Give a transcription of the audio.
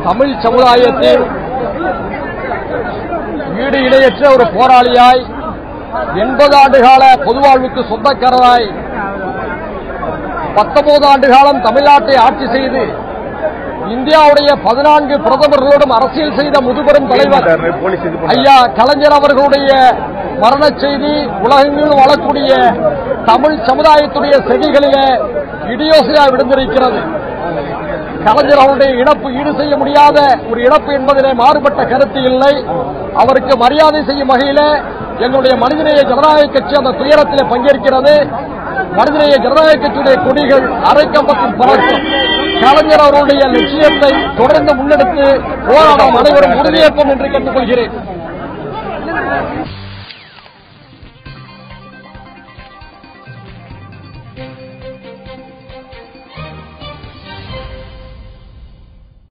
தமிழ் சமுதாயத்தில் ஈடு இணையற்ற ஒரு போராளியாய் எண்பது ஆண்டுகால பொதுவாழ்வுக்கு சொந்தக்காரராய் பத்தொன்பது ஆண்டு காலம் தமிழ்நாட்டை ஆட்சி செய்து இந்தியாவுடைய பதினான்கு பிரதமர்களோடும் அரசியல் செய்த முதுபெரும் தலைவர் போலீஸ் இது பண்ணாரு. ஐயா கலைஞர் அவர்களுடைய மரண செய்தி உலகெங்கிலும் வாழக்கூடிய தமிழ் சமுதாயத்துடைய செவிகளிலே இடியோசையா விழுந்திருக்கிறது கலைஞர் அவருடைய இழப்பு ஈடு செய்ய முடியாத ஒரு இழப்பு என்பதிலே மாறுபட்ட கருத்து இல்லை அவருக்கு மரியாதை செய்யும் வகையிலே எங்களுடைய மனிதநேய ஜனநாயக கட்சி அந்த துயரத்திலே பங்கேற்கிறது மனிதநேய ஜனநாயக கட்சியுடைய கொடிகள் அரைக்கம்பத்தில் பறக்கும் கலைஞர் அவருடைய லட்சியத்தை தொடர்ந்து முன்னெடுத்து போராடும் அனைவரும் உறுதியேற்போம் என்று கேட்டுக்கொள்கிறேன்